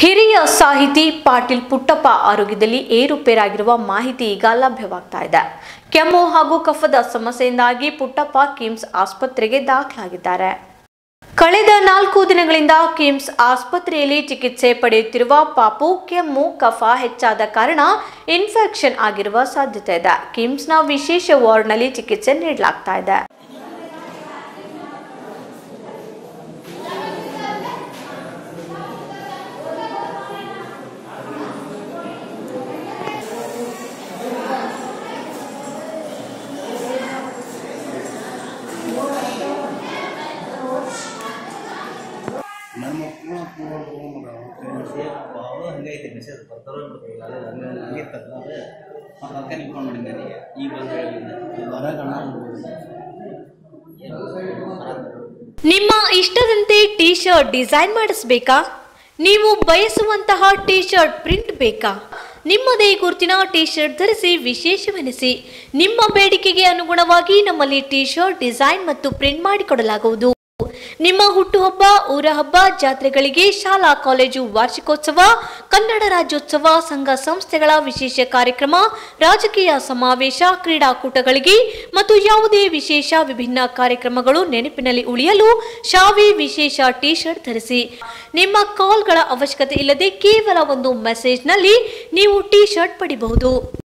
ಹಿರಿಯ ಸಾಹಿತಿ ಪಾಟೀಲ್ ಪುಟ್ಟಪ್ಪ ಆರೋಗ್ಯದಲ್ಲಿ ಏರುಪೇರಾಗಿರುವ ಮಾಹಿತಿ ಈಗ ಲಭ್ಯವಾಗ್ತಾ ಇದೆ ಕೆಮ್ಮು ಹಾಗೂ ಕಫದ ಸಮಸ್ಯೆಯಿಂದಾಗಿ ಪುಟ್ಟಪ್ಪ ಕಿಮ್ಸ್ ಆಸ್ಪತ್ರೆಗೆ ದಾಖಲಾಗಿದ್ದಾರೆ ಕಳೆದ ನಾಲ್ಕು ದಿನಗಳಿಂದ ಕಿಮ್ಸ್ ಆಸ್ಪತ್ರೆಯಲ್ಲಿ ಚಿಕಿತ್ಸೆ ಪಡೆಯುತ್ತಿರುವ ಪಾಪು ಕೆಮ್ಮು ಕಫ ಹೆಚ್ಚಾದ ಕಾರಣ ಇನ್ಫೆಕ್ಷನ್ ಆಗಿರುವ ಸಾಧ್ಯತೆ ಇದೆ ಕಿಮ್ಸ್ನ ವಿಶೇಷ ವಾರ್ಡ್ನಲ್ಲಿ ಚಿಕಿತ್ಸೆ ನೀಡಲಾಗ್ತಾ ಇದೆ ನನ್ನ ಮಕ್ಕಳು ತಗೊಂಡ್ಬಿಡ ಅವರು ಹಂಗೈತೆ ಮೆಸೇಜ್ ಬರ್ತಾರೋ ಬಿಡ್ತಾರೋ ಅದೇ ಹಂಗೆ ಹಂಗಿತ್ತಲ್ಲ ಅದೇ ಅದಕ್ಕೆ ನೀವು ಫೋನ್ ಮಾಡಿದ್ದೆ ನನಗೆ ಈಗ ಬಂದು ಹೇಳಿದ್ದೆ ಬರ ಕಣ ನಿಮ್ಮ ಇಷ್ಟದಂತೆ ಟಿ ಶರ್ಟ್ ಡಿಸೈನ್ ಮಾಡಿಸಬೇಕಾ ನೀವು ಬಯಸುವಂತಹ ಟಿ ಶರ್ಟ್ ಪ್ರಿಂಟ್ ಬೇಕಾ ನಿಮ್ಮದೇ ಗುರುತಿನ ಟಿ ಶರ್ಟ್ ಧರಿಸಿ ವಿಶೇಷವೆನಿಸಿ ನಿಮ್ಮ ಬೇಡಿಕೆಗೆ ಅನುಗುಣವಾಗಿ ನಮ್ಮಲ್ಲಿ ಟಿ ಶರ್ಟ್ ಡಿಸೈನ್ ಮತ್ತು ಪ್ರಿಂಟ್ ಮಾಡಿಕೊಡಲಾಗುವುದು ನಿಮ್ಮ ಹುಟ್ಟುಹಬ್ಬ ಊರ ಹಬ್ಬ ಜಾತ್ರೆಗಳಿಗೆ ಶಾಲಾ ಕಾಲೇಜು ವಾರ್ಷಿಕೋತ್ಸವ ಕನ್ನಡ ರಾಜ್ಯೋತ್ಸವ ಸಂಘ ಸಂಸ್ಥೆಗಳ ವಿಶೇಷ ಕಾರ್ಯಕ್ರಮ ರಾಜಕೀಯ ಸಮಾವೇಶ ಕ್ರೀಡಾಕೂಟಗಳಿಗೆ ಮತ್ತು ಯಾವುದೇ ವಿಶೇಷ ವಿಭಿನ್ನ ಕಾರ್ಯಕ್ರಮಗಳು ನೆನಪಿನಲ್ಲಿ ಉಳಿಯಲು ಶಾವಿ ವಿಶೇಷ ಟಿ ಶರ್ಟ್ ಧರಿಸಿ ನಿಮ್ಮ ಕಾಲ್ಗಳ ಅವಶ್ಯಕತೆ ಇಲ್ಲದೆ ಕೇವಲ ಒಂದು ಮೆಸೇಜ್ನಲ್ಲಿ ನೀವು ಟಿ ಶರ್ಟ್ ಪಡಿಬಹುದು